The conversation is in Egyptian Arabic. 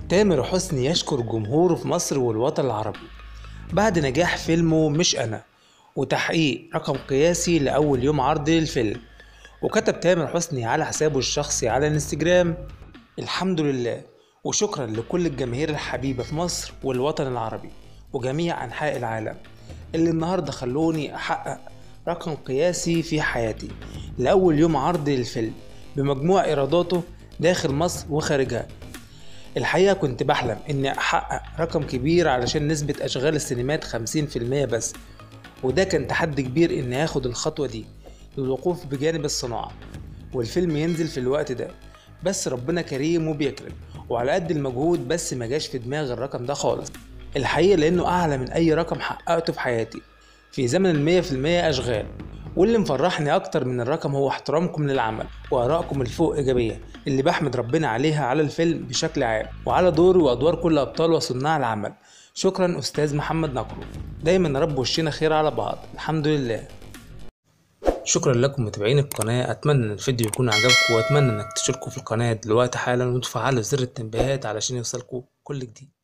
تامر حسني يشكر جمهوره في مصر والوطن العربي بعد نجاح فيلمه مش أنا وتحقيق رقم قياسي لأول يوم عرض للفيلم وكتب تامر حسني على حسابه الشخصي على الانستجرام الحمد لله وشكرا لكل الجماهير الحبيبة في مصر والوطن العربي وجميع أنحاء العالم اللي النهاردة خلوني أحقق رقم قياسي في حياتي لأول يوم عرض للفيلم بمجموع إيراداته داخل مصر وخارجها الحقيقة كنت بحلم إني أحقق رقم كبير علشان نسبة أشغال السينمات 50% بس وده كان تحدي كبير إني آخد الخطوة دي للوقوف بجانب الصناعة والفيلم ينزل في الوقت ده بس ربنا كريم وبيكرم وعلى قد المجهود بس ما جاش في دماغي الرقم ده خالص الحقيقة لأنه أعلى من أي رقم حققته في حياتي في زمن المية في المية أشغال واللي مفرحني أكتر من الرقم هو احترامكم للعمل وآرائكم الفوق إيجابية اللي بحمد ربنا عليها على الفيلم بشكل عام وعلى دوري وأدوار كل أبطال وصناع العمل شكرا أستاذ محمد نقرو دايما رب وشنا خير على بعض الحمد لله شكرا لكم متابعين القناة أتمنى إن الفيديو يكون عجبكم وأتمنى إنك تشتركوا في القناة دلوقتي حالا وتفعلوا زر التنبيهات علشان يوصلكوا كل جديد